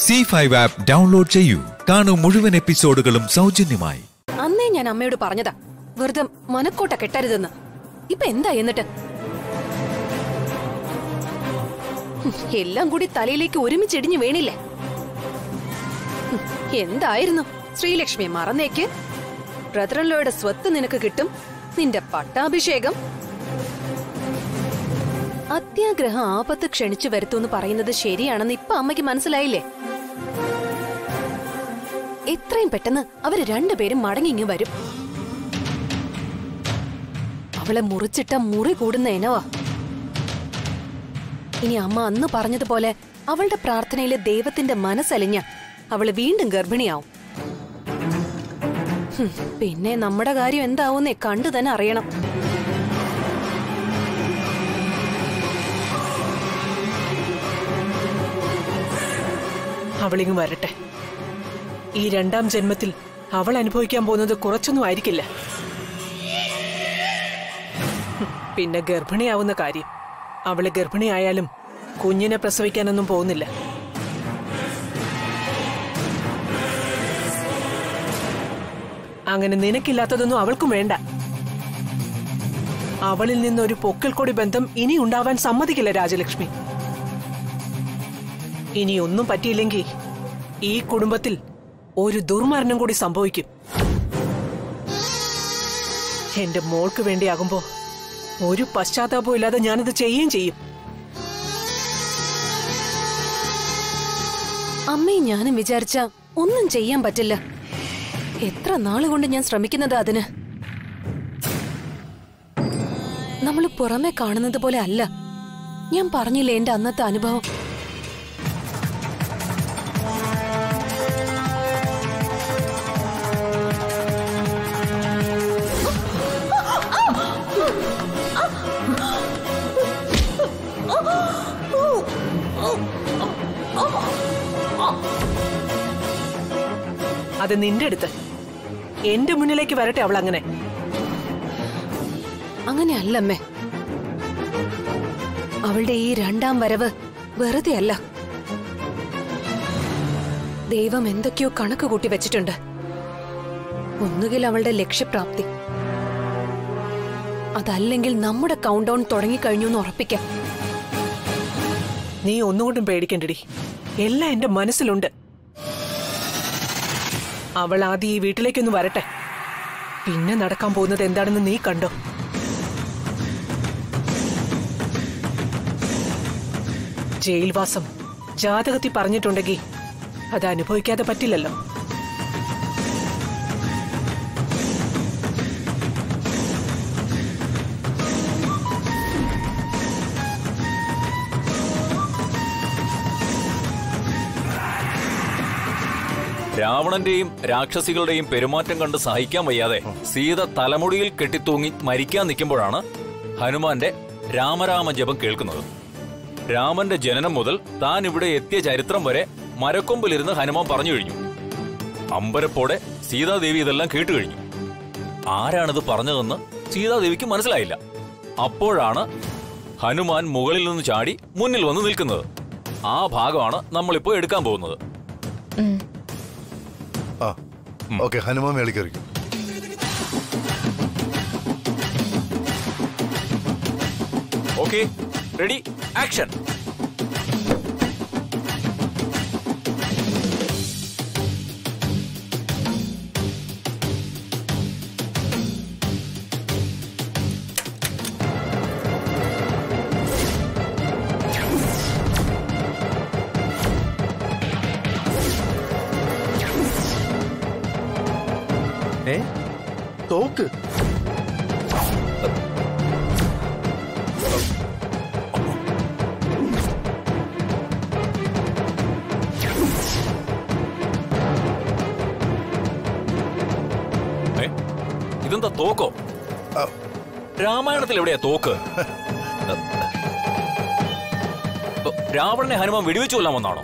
C five app download ചെയ്യൂ കാണൂ മുഴുവൻ എപ്പിസോഡുകളും സൗജന്യമായി അന്നേ ഞാൻ അമ്മയോട് പറഞ്ഞതാ വെറുതെ മനക്കോട്ട കെട്ടരുതെന്ന് ഇപ്പൊ എന്താ എന്നിട്ട് ഹും, എല്ലാം കൂടി തലയിലേക്ക് ഒരുമിച്ചിടിഞ്ഞു വീണില്ലേ ഹും, എന്തായിരുന്നു ശ്രീലക്ഷ്മിയെ മറന്നേക്ക് ബ്രദറൻലോയുടെ സ്വത്ത് നിനക്ക് കിട്ടും നിന്റെ പട്ടാഭിഷേകം അത്യാഗ്രഹം ആപത്ത് ക്ഷണിച്ചു വരുത്തൂന്ന് പറയുന്നത് ശരിയാണെന്ന് ഇപ്പൊ അമ്മയ്ക്ക് മനസ്സിലായില്ലേ എത്രയും പെട്ടെന്ന് അവര് രണ്ടുപേരും മടങ്ങിങ്ങി വരും അവളെ മുറിച്ചിട്ട മുറി കൂടുന്ന എനവാ ഇനി അമ്മ അന്ന് പറഞ്ഞതുപോലെ അവളുടെ പ്രാർത്ഥനയിലെ ദൈവത്തിന്റെ മനസ്സലിഞ്ഞ അവള് വീണ്ടും ഗർഭിണിയാവും ഹും, പിന്നെ നമ്മുടെ കാര്യം എന്താവുന്നേ കണ്ടു തന്നെ അറിയണം അവളിങ്ങ് വരട്ടെ ഈ രണ്ടാം ജന്മത്തിൽ അവൾ അനുഭവിക്കാൻ പോകുന്നത് കുറച്ചൊന്നും ആയിരിക്കില്ല ഹും, പിന്നെ ഗർഭിണിയാവുന്ന കാര്യം അവള് ഗർഭിണിയായാലും കുഞ്ഞിനെ പ്രസവിക്കാനൊന്നും പോകുന്നില്ല അങ്ങനെ നിനക്കില്ലാത്തതൊന്നും അവൾക്കും വേണ്ട അവളിൽ നിന്നൊരു പൊക്കൽ കൊടി ബന്ധം ഇനി ഉണ്ടാവാൻ സമ്മതിക്കില്ല രാജലക്ഷ്മി ഇനി ഒന്നും പറ്റിയില്ലെങ്കിൽ ഈ കുടുംബത്തിൽ ഒരു ദുർമരണം കൂടി സംഭവിക്കും എന്റെ മോൾക്ക് വേണ്ടിയാകുമ്പോ ഒരു പശ്ചാത്താപവും ഇല്ലാതെ ഞാനിത് ചെയ്യുകയും ചെയ്യും അമ്മയും ഞാനും വിചാരിച്ച ഒന്നും ചെയ്യാൻ പറ്റില്ല എത്ര നാളുകൊണ്ട് ഞാൻ ശ്രമിക്കുന്നത് അതിന് നമ്മൾ പുറമെ കാണുന്നത് പോലെ അല്ല ഞാൻ പറഞ്ഞില്ലേ എന്റെ അന്നത്തെ അനുഭവം അത് നിന്റെ അടുത്ത് എന്റെ മുന്നിലേക്ക് വരട്ടെ അവൾ അങ്ങനെ അങ്ങനെയല്ലമ്മേ അവളുടെ ഈ രണ്ടാം വരവ് വെറുതെ അല്ല ദൈവം എന്തൊക്കെയോ കണക്ക് കൂട്ടി വെച്ചിട്ടുണ്ട് ഒന്നുകിൽ അവളുടെ ലക്ഷ്യപ്രാപ്തി അതല്ലെങ്കിൽ നമ്മുടെ കൗണ്ട് ഡൗൺ തുടങ്ങിക്കഴിഞ്ഞു എന്ന് ഉറപ്പിക്കാം നീ ഒന്നുകൊണ്ടും പേടിക്കണ്ടടി എല്ലാം എന്റെ മനസ്സിലുണ്ട് അവൾ ആദ്യം ഈ വീട്ടിലേക്കൊന്ന് വരട്ടെ പിന്നെ നടക്കാൻ പോകുന്നത് എന്താണെന്ന് നീ കണ്ടോ ജയിൽവാസം ജാതകത്തിൽ പറഞ്ഞിട്ടുണ്ടെങ്കിൽ അത് അനുഭവിക്കാതെ പറ്റില്ലല്ലോ രാവണന്റെയും രാക്ഷസികളുടെയും പെരുമാറ്റം കണ്ട് സഹിക്കാൻ വയ്യാതെ സീത തലമുടിയിൽ കെട്ടിത്തൂങ്ങി മരിക്കാൻ നിൽക്കുമ്പോഴാണ് ഹനുമാന്റെ രാമരാമ ജപം കേൾക്കുന്നത് രാമന്റെ ജനനം മുതൽ താൻ ഇവിടെ എത്തിയ ചരിത്രം വരെ മരക്കൊമ്പിലിരുന്ന് ഹനുമാൻ പറഞ്ഞു കഴിഞ്ഞു അമ്പരപ്പോടെ സീതാദേവി ഇതെല്ലാം കേട്ടു കഴിഞ്ഞു ആരാണിത് പറഞ്ഞതെന്ന് സീതാദേവിക്ക് മനസ്സിലായില്ല അപ്പോഴാണ് ഹനുമാൻ മുകളിൽ നിന്ന് ചാടി മുന്നിൽ വന്ന് നിൽക്കുന്നത് ആ ഭാഗമാണ് നമ്മളിപ്പോ എടുക്കാൻ പോകുന്നത് ആ ഓക്കെ ഹനുമാൻ മേളിൽ കയറിക്കും ഓക്കെ റെഡി ആക്ഷൻ ഏ തോക്ക് ഏ? ഇതെന്താ തോക്കോ ആ, രാമായണത്തിൽ എവിടെയാ തോക്ക് ഓ, രാവണനെ ഹനുമാൻ വെടിവെച്ചു കൊല്ലാൻ വന്നാണോ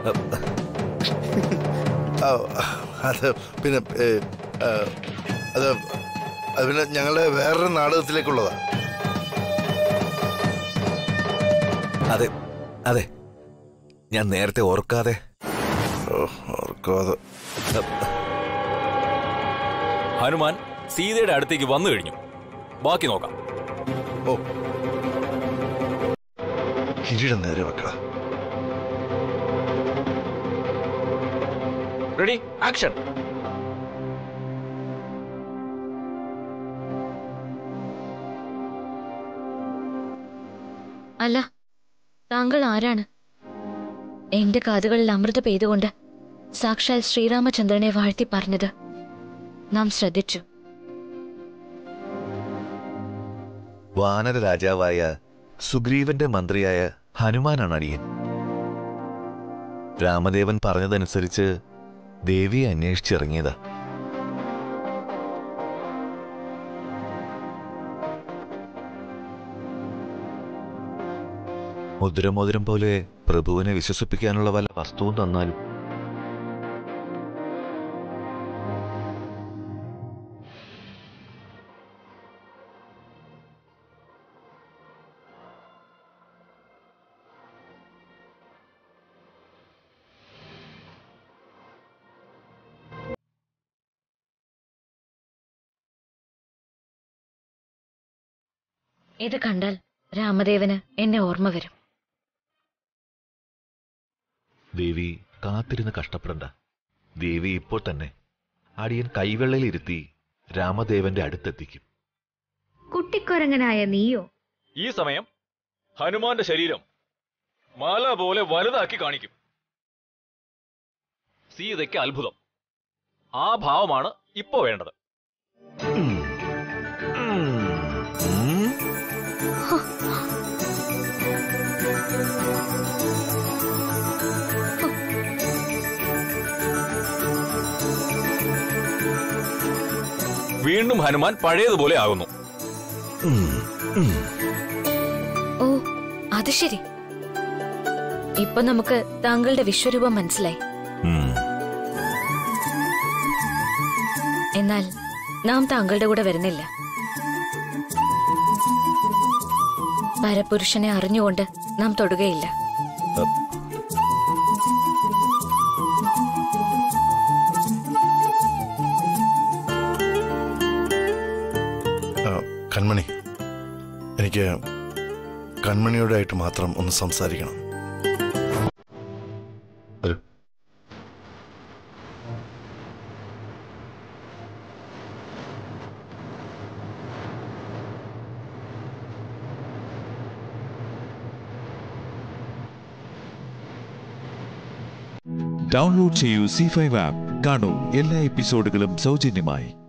ആ, അത് പിന്നെ ഏ, ആ, അത് അത് പിന്നെ ഞങ്ങളുടെ വേറൊരു നാടകത്തിലേക്കുള്ളതാ അതെ അതെ ഞാൻ നേരത്തെ ഓർക്കാതെ ഓ, ഓർക്കാതെ ഹനുമാൻ സീതയുടെ അടുത്തേക്ക് വന്നു കഴിഞ്ഞു ബാക്കി നോക്കാം ഓ കിരീടം നേരെ വെക്ക റെഡി ആക്ഷൻ അല്ല താങ്കൾ ആരാണ് എന്റെ കാതുകളിൽ അമൃത പെയ്തുകൊണ്ട് സാക്ഷാൽ ശ്രീരാമചന്ദ്രനെ വാഴ്ത്തി പറഞ്ഞത് നാം ശ്രദ്ധിച്ചു വാനര രാജാവായ സുഗ്രീവന്റെ മന്ത്രിയായ ഹനുമാനാണ് അടിയൻ രാമദേവൻ പറഞ്ഞതനുസരിച്ച് ദേവിയെ അന്വേഷിച്ചിറങ്ങിയതാ മുദ്രമോതിരം പോലെ പ്രഭുവിനെ വിശ്വസിപ്പിക്കാനുള്ള വല്ല വസ്തുവും തന്നാലും ഇത് കണ്ടാൽ രാമദേവന് എന്നെ ഓർമ്മ വരും ദേവി കാത്തിരുന്ന് കഷ്ടപ്പെടണ്ട ദേവി ഇപ്പോൾ തന്നെ അടിയൻ കൈവെള്ളയിലിരുത്തി രാമദേവന്റെ അടുത്തെത്തിക്കും കുട്ടിക്കൊരങ്ങനായ നീയോ ഈ സമയം ഹനുമാന്റെ ശരീരം മാല പോലെ വലുതാക്കി കാണിക്കും സീതയ്ക്ക് അത്ഭുതം ആ ഭാവമാണ് ഇപ്പോ വേണ്ടത് വീണ്ടും ഹനുമാൻ പഴയതുപോലെ ആകുന്നു ഓ അത് ശരി ഇപ്പൊ നമുക്ക് താങ്കളുടെ വിശ്വരൂപം മനസ്സിലായി എന്നാൽ നാം താങ്കളുടെ കൂടെ വരുന്നില്ല പരപുരുഷനെ അറിഞ്ഞുകൊണ്ട് നാം തൊടുകയില്ല ആ, കൺമണി എനിക്ക് കൺമണിയോടെ ആയിട്ട് മാത്രം ഒന്ന് സംസാരിക്കണം വരൂ. ഡൗൺലോഡ് ചെയ്യൂ സി ഫൈവ് ആപ്പ് കാണൂ എല്ലാ എപ്പിസോഡുകളും സൗജന്യമായി